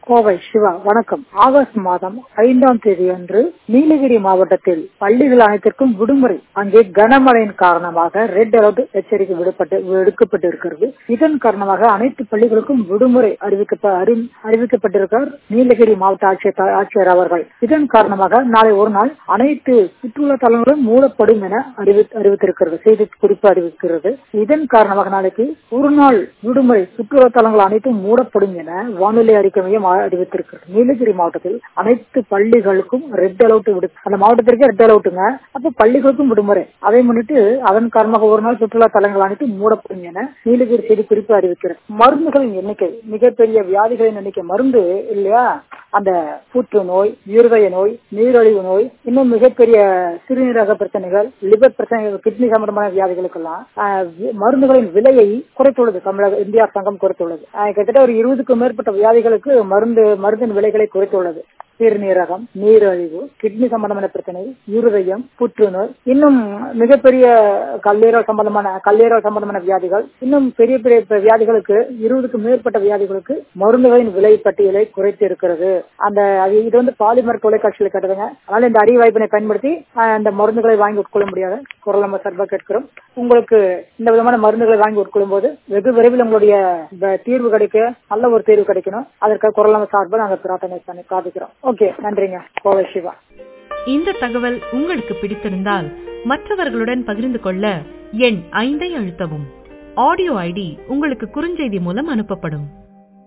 கோவை சிவா வணக்கம் ஆகஸ்ட் மாதம் ஐந்தாம் தேதி அன்று நீலகிரி மாவட்டத்தில் பள்ளிகள் அனைத்திற்கும் விடுமுறை அங்கே கனமழையின் காரணமாக ரெட் அலர்ட் எச்சரிக்கை விடப்பட்டு விடுக்கப்பட்டு இருக்கிறது இதன் காரணமாக அனைத்து பள்ளிகளுக்கும் விடுமுறை அறிவிக்கப்ப அறி- அறிவிக்கப்பட்டிருக்கிறார் நீலகிரி மாவட்ட ஆட்சியர் ஆட்சியர் அவர்கள் இதன் காரணமாக நாளை ஒரு நாள் அனைத்து சுற்றுலா தலங்களும் மூடப்படும் என அறிவி அறிவித்திருக்கிறது செய்தி குறிப்பு அறிவிக்கிறது இதன் காரணமாக நாளைக்கு ஒரு நாள் விடுமுறை சுற்றுலா தலங்கள் அனைத்தும் மூடப்படும் என வானிலை அறிக்கை மையம் ஆ- அறிவித்திருக்கிறது நீலகிரி மாவட்டத்தில் அனைத்து பள்ளிகளுக்கும் ரெட் அலர்ட் விடு அந்த மாவட்டத்திற்கே ரெட் அலர்ட்டுங்க அப்ப பள்ளிகளுக்கும் விடுமுறை அதை முன்னிட்டு அதன் காரணமாக ஒரு நாள் சுற்றுலா தலங்கள் அனைத்தும் மூடப்படும் என நீலகிரி செய்தி குறிப்பு அறிவிக்கிறது மருந்துகளின் எண்ணிக்கை மிகப்பெரிய வியாதிகளின் எண்ணிக்கை மருந்து இல்லையா அந்த புற்றுநோய் இருதய நோய் நீரிழிவு நோய் இன்னும் மிகப்பெரிய சிறுநீரக பிரச்சனைகள் லிவர் பிரச்சனைகள் கிட்னி சம்பந்தமான வியாதிகளுக்கெல்லாம் ஆஹ், வி- மருந்துகளின் விலையை குறைத்துள்ளது தமிழக இந்தியா சங்கம் குறைத்துள்ளது ஆஹ், கிட்டத்தட்ட ஒரு இருபதுக்கும் மேற்பட்ட வியாதிகளுக்கு மருந்து மருந்தின் விலைகளை குறைத்துள்ளது சிறுநீரகம் நீரிழிவு கிட்னி சம்பந்தமான பிரச்சனை இருதயம் புற்றுநோய் இன்னும் மிகப்பெரிய கல்லீரல் சம்பந்தமான கல்லீரல் சம்பந்தமான வியாதிகள் இன்னும் பெரிய பெரிய ப- வியாதிகளுக்கு இருபதுக்கும் மேற்பட்ட வியாதிகளுக்கு மருந்துகளின் விலை பட்டியலை குறைத்து இருக்கிறது அந்த அது இது வந்து பாலிமர் தொலைக்காட்சியில் கேட்டதுங்க அதனால இந்த அரிய வாய்ப்பினை பயன்படுத்தி ஆஹ், இந்த மருந்துகளை வாங்கி உட்கொள்ள முடியாது குரல் நம்ம சார்பாக கேட்கிறோம் உங்களுக்கு இந்த விதமான மருந்துகளை வாங்கி உட்கொள்ளும் போது வெகு விரைவில் உங்களுடைய இந்த தீர்வு கிடைக்க நல்ல ஒரு தீர்வு கிடைக்கணும் அதற்காக குரல் நம்ம சார்பாக நாங்கள் பிரார்த்தனை பண்ணி காத்துக்கிறோம் ஓகே நன்றிங்க கோவை சிவா இந்த தகவல் உங்களுக்கு பிடித்திருந்தால் மற்றவர்களுடன் பகிர்ந்து கொள்ள எண் ஐந்தை அழுத்தவும் ஆடியோ ஐடி உங்களுக்கு குறுஞ்செய்தி மூலம் அனுப்பப்படும்